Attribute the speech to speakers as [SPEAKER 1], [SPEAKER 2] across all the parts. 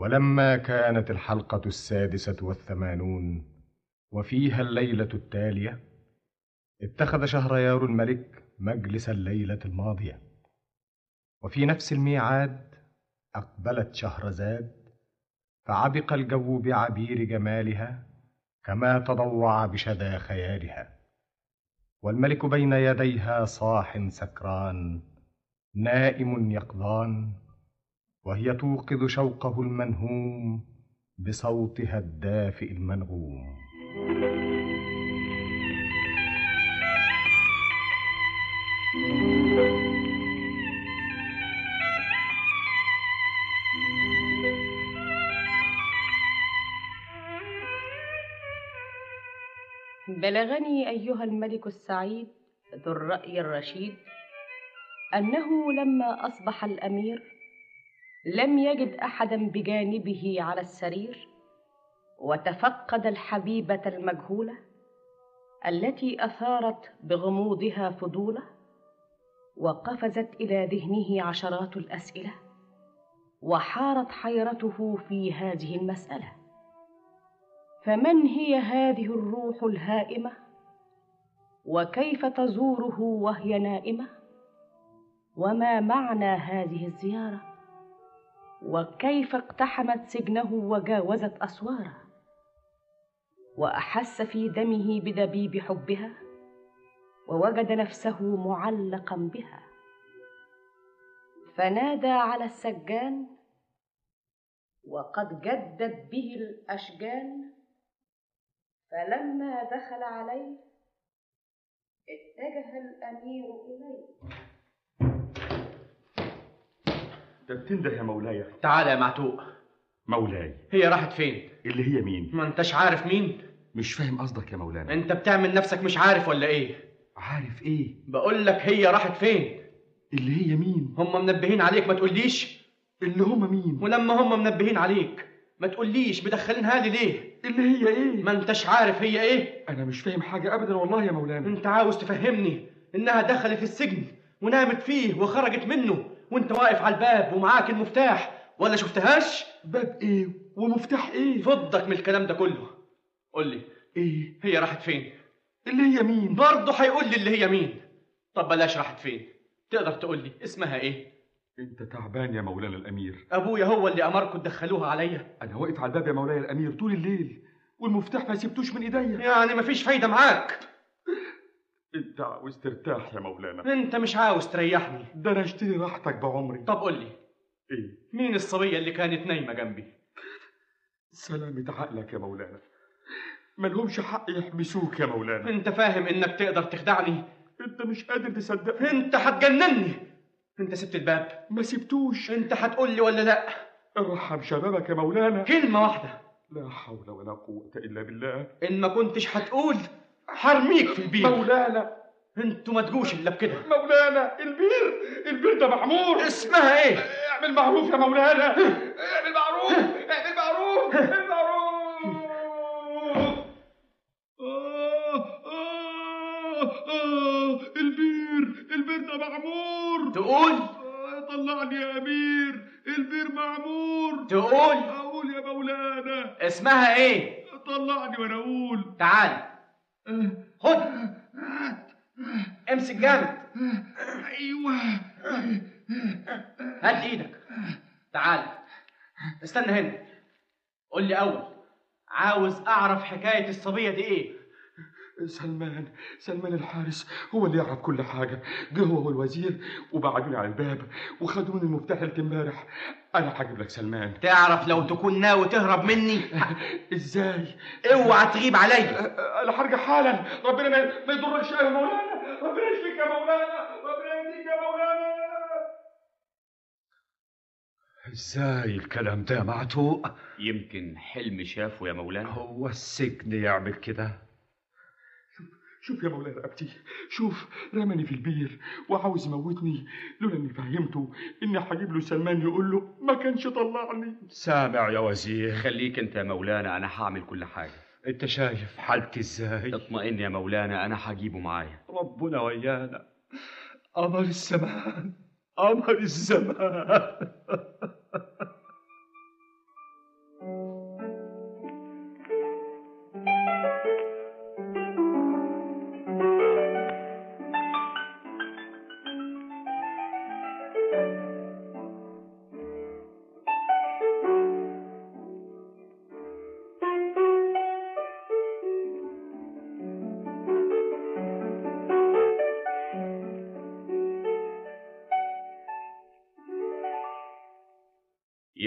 [SPEAKER 1] ولما كانت الحلقة السادسة والثمانون وفيها الليلة التالية اتخذ شهريار الملك مجلس الليلة الماضية وفي نفس الميعاد أقبلت شهرزاد فعبق الجو بعبير جمالها كما تضوع بشذا خيالها والملك بين يديها صاح سكران نائم يقظان وهي توقظ شوقه المنهوم بصوتها الدافئ المنغوم
[SPEAKER 2] بلغني ايها الملك السعيد ذو الراي الرشيد انه لما اصبح الامير لم يجد احدا بجانبه على السرير وتفقد الحبيبه المجهوله التي اثارت بغموضها فضوله وقفزت الى ذهنه عشرات الاسئله وحارت حيرته في هذه المساله فمن هي هذه الروح الهائمه وكيف تزوره وهي نائمه وما معنى هذه الزياره وكيف اقتحمت سجنه وجاوزت اسواره واحس في دمه بدبيب حبها ووجد نفسه معلقا بها فنادى على السجان وقد جدت به الاشجان فلما دخل عليه اتجه الامير اليه
[SPEAKER 3] ده بتنده يا مولاي
[SPEAKER 4] تعال يا معتوق
[SPEAKER 3] مولاي
[SPEAKER 4] هي راحت فين
[SPEAKER 3] اللي هي مين
[SPEAKER 4] ما انتش عارف مين
[SPEAKER 3] مش فاهم قصدك يا مولانا
[SPEAKER 4] انت بتعمل نفسك مش عارف ولا ايه
[SPEAKER 3] عارف ايه
[SPEAKER 4] بقول لك هي راحت فين
[SPEAKER 3] اللي هي مين
[SPEAKER 4] هم منبهين عليك ما تقوليش
[SPEAKER 3] اللي هم مين
[SPEAKER 4] ولما هم منبهين عليك ما تقوليش مدخلينها لي ليه
[SPEAKER 3] اللي هي ايه
[SPEAKER 4] ما انتش عارف هي ايه
[SPEAKER 3] انا مش فاهم حاجه ابدا والله يا مولانا
[SPEAKER 4] انت عاوز تفهمني انها دخلت السجن ونامت فيه وخرجت منه وانت واقف على الباب ومعاك المفتاح ولا شفتهاش
[SPEAKER 3] باب ايه ومفتاح ايه
[SPEAKER 4] فضك من الكلام ده كله قول لي
[SPEAKER 3] ايه
[SPEAKER 4] هي راحت فين
[SPEAKER 3] اللي هي مين
[SPEAKER 4] برضه هيقول لي اللي هي مين طب بلاش راحت فين تقدر تقول لي اسمها ايه
[SPEAKER 3] انت تعبان يا مولانا الامير
[SPEAKER 4] ابويا هو اللي امركم تدخلوها عليا
[SPEAKER 3] انا واقف على الباب يا مولاي الامير طول الليل والمفتاح ما سبتوش من ايديا
[SPEAKER 4] يعني مفيش فايده معاك
[SPEAKER 3] انت عاوز ترتاح يا مولانا
[SPEAKER 4] انت مش عاوز تريحني
[SPEAKER 3] ده انا اشتري راحتك بعمري
[SPEAKER 4] طب قول لي
[SPEAKER 3] ايه
[SPEAKER 4] مين الصبيه اللي كانت نايمه جنبي
[SPEAKER 3] سلامة عقلك يا مولانا ملهمش حق يحبسوك يا مولانا
[SPEAKER 4] انت فاهم انك تقدر تخدعني
[SPEAKER 3] انت مش قادر تصدقني
[SPEAKER 4] انت هتجنني انت سبت الباب
[SPEAKER 3] ما سبتوش
[SPEAKER 4] انت هتقول لي ولا لا
[SPEAKER 3] ارحم شبابك يا مولانا
[SPEAKER 4] كلمه واحده
[SPEAKER 3] لا حول ولا قوة إلا بالله
[SPEAKER 4] ان ما كنتش هتقول حرميك في البير
[SPEAKER 3] مولانا
[SPEAKER 4] انتوا ما تجوش الا بكده
[SPEAKER 3] مولانا البير البير ده معمور
[SPEAKER 4] اسمها ايه
[SPEAKER 3] اعمل معروف يا مولانا اعمل معروف اعمل معروف اعمل معروف آه آه آه البير البير ده معمور
[SPEAKER 4] تقول
[SPEAKER 3] آه، طلعني يا امير البير معمور
[SPEAKER 4] تقول
[SPEAKER 3] اقول يا مولانا
[SPEAKER 4] اسمها ايه
[SPEAKER 3] طلعني وانا اقول
[SPEAKER 4] تعال
[SPEAKER 3] آه،
[SPEAKER 4] خد امسك جامد
[SPEAKER 3] ايوه
[SPEAKER 4] هات ايدك تعال استنى هنا قول لي اول عاوز اعرف حكايه الصبيه دي ايه
[SPEAKER 3] سلمان سلمان الحارس هو اللي يعرف كل حاجة جه هو والوزير وبعدوني على الباب وخدوا مني المفتاح ليلة امبارح أنا هجيب لك سلمان
[SPEAKER 4] تعرف لو تكون ناوي تهرب مني
[SPEAKER 3] إزاي؟
[SPEAKER 4] اوعى تغيب عليا
[SPEAKER 3] أنا هرجع حالا ربنا ما ما يضركش يا مولانا ربنا يشفيك يا مولانا ربنا يهديك يا مولانا
[SPEAKER 5] ازاي الكلام ده معتوق
[SPEAKER 6] يمكن حلم شافه يا مولانا
[SPEAKER 5] هو السجن يعمل كده
[SPEAKER 3] شوف يا مولانا رقبتي شوف رماني في البير وعاوز يموتني لولا اني فهمته اني هجيب له سلمان يقول له ما كانش طلعني
[SPEAKER 5] سامع يا وزير
[SPEAKER 6] خليك انت يا مولانا انا هعمل كل حاجه
[SPEAKER 5] انت شايف حالتي ازاي
[SPEAKER 6] اطمئن يا مولانا انا هجيبه معايا
[SPEAKER 5] ربنا ويانا قمر الزمان قمر الزمان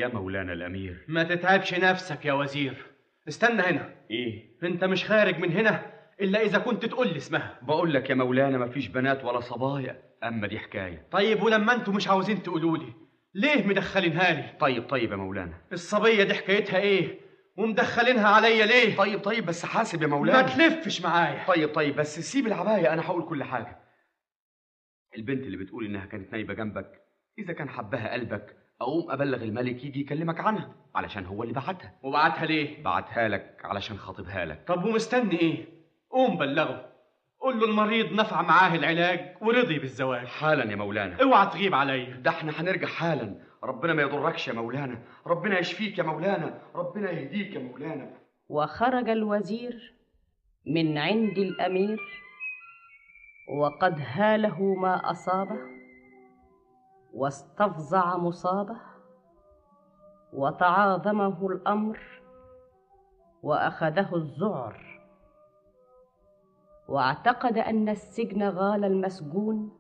[SPEAKER 6] يا مولانا الأمير
[SPEAKER 4] ما تتعبش نفسك يا وزير استنى هنا
[SPEAKER 6] إيه
[SPEAKER 4] انت مش خارج من هنا الا اذا كنت تقول لي اسمها
[SPEAKER 6] بقول لك يا مولانا مفيش بنات ولا صبايا أما دي حكاية
[SPEAKER 4] طيب ولما انتوا مش عاوزين تقولوا لي ليه مدخلينها لي
[SPEAKER 6] طيب طيب يا مولانا
[SPEAKER 4] الصبيه دي حكايتها ايه ومدخلينها عليا ليه
[SPEAKER 6] طيب طيب بس حاسب يا
[SPEAKER 4] ما
[SPEAKER 6] مولانا
[SPEAKER 4] تلفش معايا
[SPEAKER 6] طيب طيب بس سيب العباية أنا هقول كل حاجة البنت اللي بتقول إنها كانت نايبة جنبك إذا كان حبها قلبك أقوم أبلغ الملك يجي يكلمك عنها علشان هو اللي بعتها
[SPEAKER 4] وبعتها ليه
[SPEAKER 6] بعتها لك علشان خاطبها لك
[SPEAKER 4] طب ومستني ايه قوم بلغه قول له المريض نفع معاه العلاج ورضي بالزواج
[SPEAKER 6] حالا يا مولانا
[SPEAKER 4] اوعى تغيب عليا
[SPEAKER 6] ده احنا هنرجع حالا ربنا ما يضركش يا مولانا ربنا يشفيك يا مولانا ربنا يهديك يا مولانا
[SPEAKER 2] وخرج الوزير من عند الامير وقد هاله ما اصابه واستفزع مصابه وتعاظمه الامر واخذه الذعر واعتقد ان السجن غال المسجون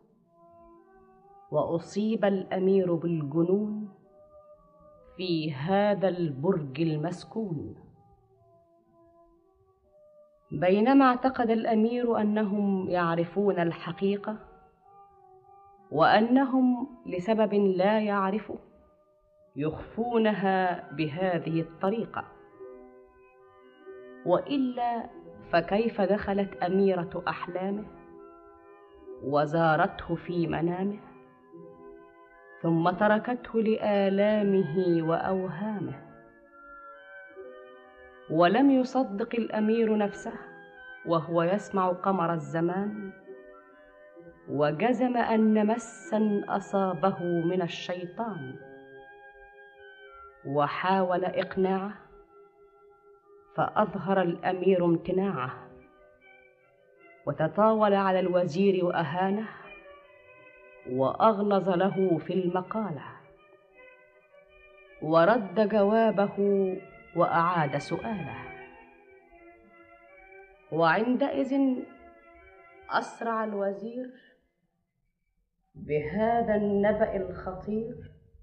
[SPEAKER 2] واصيب الامير بالجنون في هذا البرج المسكون بينما اعتقد الامير انهم يعرفون الحقيقه وانهم لسبب لا يعرفه يخفونها بهذه الطريقه والا فكيف دخلت اميره احلامه وزارته في منامه ثم تركته لالامه واوهامه ولم يصدق الامير نفسه وهو يسمع قمر الزمان وجزم ان مسا اصابه من الشيطان وحاول اقناعه فاظهر الامير امتناعه وتطاول على الوزير واهانه واغلظ له في المقاله ورد جوابه واعاد سؤاله وعندئذ اسرع الوزير بهذا النبا الخطير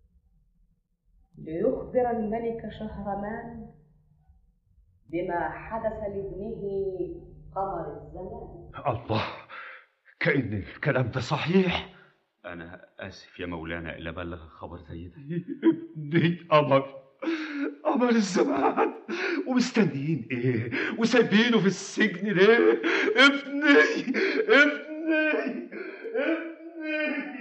[SPEAKER 2] ليخبر الملك شهرمان بما حدث لابنه قمر الزمان
[SPEAKER 5] الله كأن الكلام ده صحيح
[SPEAKER 6] أنا آسف يا مولانا إلا بلغ خبر زي ده
[SPEAKER 5] ابني قمر قمر الزمان ومستنيين ايه وسايبينه في السجن ليه ابني ابني ابني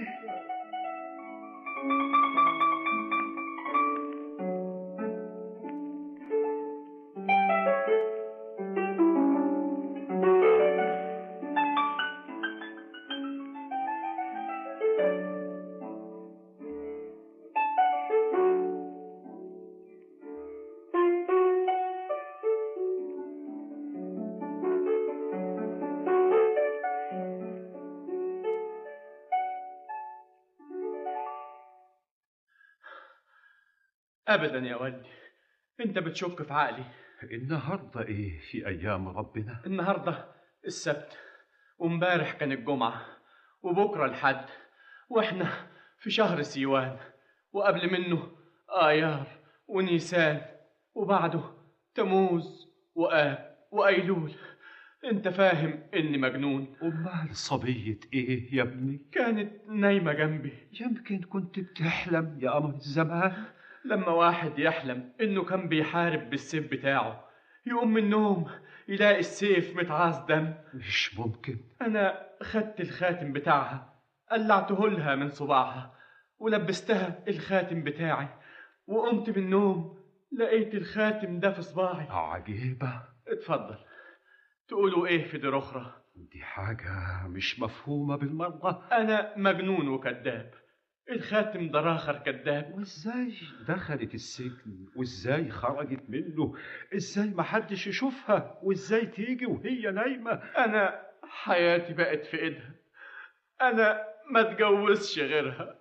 [SPEAKER 4] ابدا يا ولدي انت بتشك في عقلي
[SPEAKER 5] النهارده ايه في ايام ربنا
[SPEAKER 4] النهارده السبت وامبارح كان الجمعه وبكره الحد واحنا في شهر سيوان وقبل منه ايار ونيسان وبعده تموز واب وايلول انت فاهم اني مجنون
[SPEAKER 5] امال صبية ايه يا ابني
[SPEAKER 4] كانت نايمه جنبي
[SPEAKER 5] يمكن كنت بتحلم يا قمر الزمان
[SPEAKER 4] لما واحد يحلم انه كان بيحارب بالسيف بتاعه يقوم من النوم يلاقي السيف متعاص دم
[SPEAKER 5] مش ممكن
[SPEAKER 4] انا خدت الخاتم بتاعها قلعته لها من صباعها ولبستها الخاتم بتاعي وقمت من النوم لقيت الخاتم ده في صباعي
[SPEAKER 5] عجيبة
[SPEAKER 4] اتفضل تقولوا ايه في دي اخرى
[SPEAKER 5] دي حاجة مش مفهومة بالمرة
[SPEAKER 4] انا مجنون وكذاب الخاتم ده راخر كذاب
[SPEAKER 5] وازاي دخلت السجن وازاي خرجت منه ازاي ما حدش يشوفها وازاي تيجي وهي نايمة
[SPEAKER 4] انا حياتي بقت في ايدها انا ما اتجوزش غيرها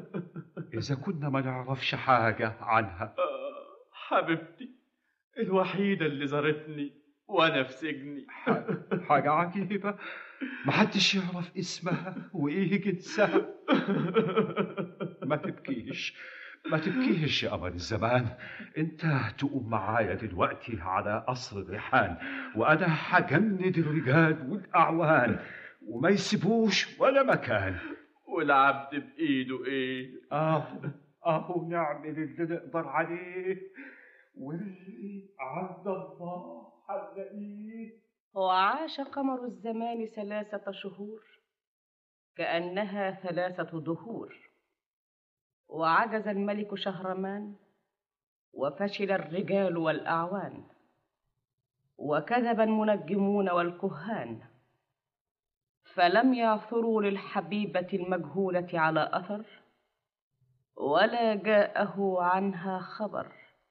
[SPEAKER 5] اذا كنا ما نعرفش حاجة عنها
[SPEAKER 4] آه، حبيبتي الوحيدة اللي زارتني وانا في سجني
[SPEAKER 5] حاجة عجيبة ما حدش يعرف اسمها وايه جنسها ما تبكيش ما تبكيش يا قمر الزمان انت تقوم معايا دلوقتي على قصر الريحان وانا هجند الرجال والاعوان وما يسيبوش ولا مكان
[SPEAKER 4] والعبد بايده ايه
[SPEAKER 5] اهو اهو نعمل اللي نقدر عليه واللي عند الله هنلاقيه
[SPEAKER 2] وعاش قمر الزمان ثلاثة شهور كأنها ثلاثة دهور وعجز الملك شهرمان وفشل الرجال والأعوان وكذب المنجمون والكهان فلم يعثروا للحبيبة المجهولة على أثر ولا جاءه عنها خبر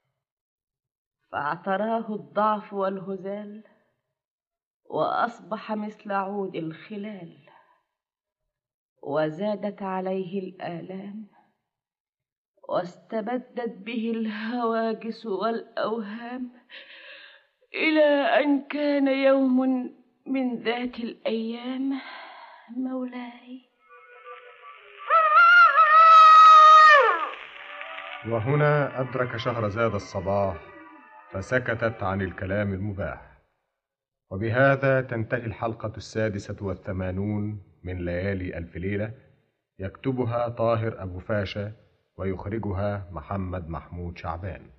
[SPEAKER 2] فاعتراه الضعف والهزال واصبح مثل عود الخلال وزادت عليه الالام واستبدت به الهواجس والاوهام الى ان كان يوم من ذات الايام مولاي
[SPEAKER 1] وهنا أدرك شهرزاد الصباح فسكتت عن الكلام المباح وبهذا تنتهي الحلقة السادسة والثمانون من ليالي ألف ليلة يكتبها طاهر أبو فاشا ويخرجها محمد محمود شعبان